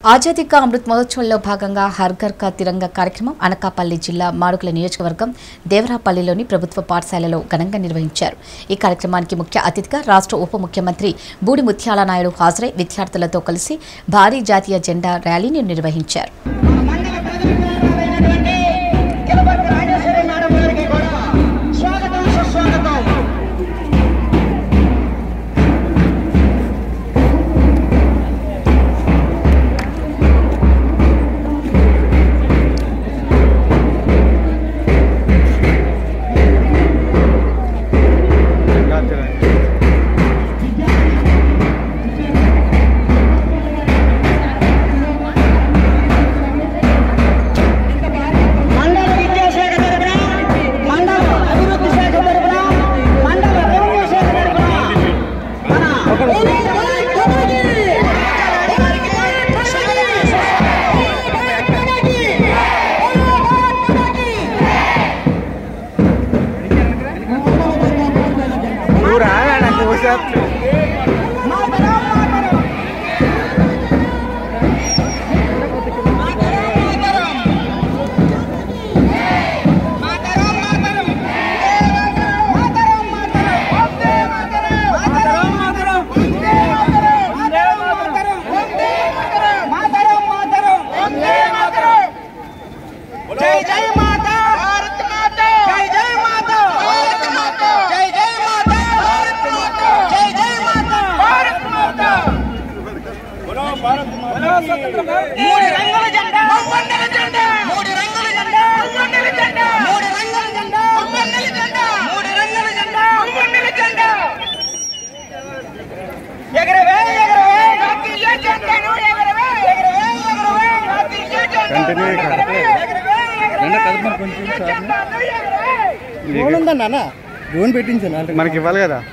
ఆజాదీ కా అమృత్ మహోత్సవంలో భాగంగా హర్ఘర్ కా తిరంగా కార్యక్రమం అనకాపల్లి జిల్లా మాడుగుల నియోజకవర్గం దేవరాపల్లిలోని ప్రభుత్వ పాఠశాలలో ఘనంగా నిర్వహించారు ఈ కార్యక్రమానికి ముఖ్య అతిథిగా రాష్ట్ర ఉప ముఖ్యమంత్రి బూడి ముత్యాల నాయుడు హాజరై విద్యార్థులతో కలిసి భారీ జాతీయ జెండా ర్యాలీని నిర్వహించారు మండల ప్రతినిధులైనటువంటి కిలపర్తి రాజేశ్వరి మేడం గారికి కూడా స్వాగతం సుస్వాగతం మండల విద్యాశాఖ తరపున మండల అభివృద్ధి శాఖ తరపున మండల రెవెన్యూ శాఖ తరపున మన జై జై మాతా భారత్ మాతా జై జై మాతా భారత్ మాతా జై జై మాతా భారత్ మాతా జై జై మాతా భారత్ మాతా మూడు రంగుల జెండా వందల జెండా మూడు రంగుల జెండా వందల జెండా మూడు రంగుల జెండా వందల జెండా మూడు రంగుల జెండా వందల జెండా ఎగరవే ఎగరవే జాతీయ జెండాను ఎగరవే ఎగరవే ఎగరవే జాతీయ జెండాను ఎగరవే ఎగరవే ఎగరవే జెండాను ఎగరవే డ్రోన్ ఉందన్న అన్న డ్రోన్ పెట్టించాను అంటే మనకి ఇవ్వాలి కదా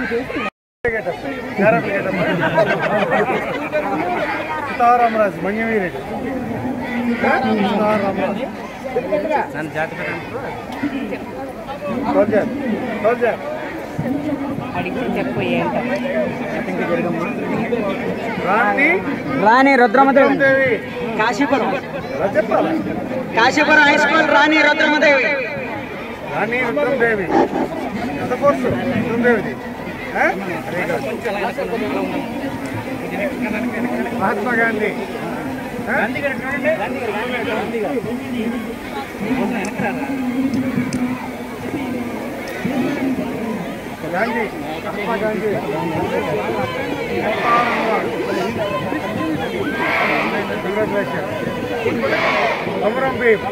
సీతారామరాజు మంగవీరెడ్డి సీతారామరాజు సోల్జర్ సోల్జర్ రాణి రాణి రుద్రమదేవి దేవి కాశీపురం చెప్పాలి కాశీపురం హై స్కూల్ రాణి రుద్రమదేవి రాణి రుద్రందేవి ఎంత కోర్సు రుద్రందేవిది ఆ? మహాత్మా గాంధీ ఆ? గాంధీ మహాత్మా గాంధీ కంగ్రాచులేషన్ అమరం భీమ్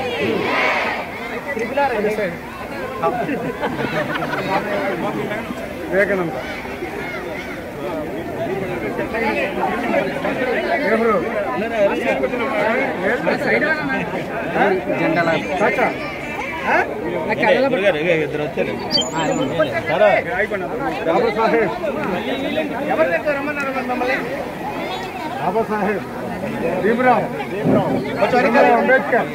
వివేకానంద ఎవరు చాచా బాబా సాహెబ్ ఎవరు చెప్తారు రమ్మన్నారు మమ్మల్ని బాబా సాహెబ్ భీమరావ్ భీమరావ్ అంబేద్కర్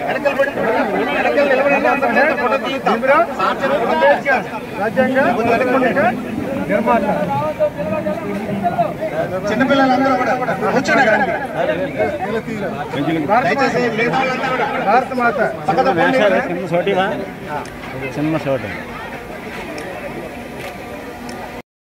భీమరావ్ అంబేద్కర్ రాజ్యాంగ నిర్మాత చిన్నపిల్లలందరూ కూడా కూర్చోండి భారత మాత చిన్న చోటి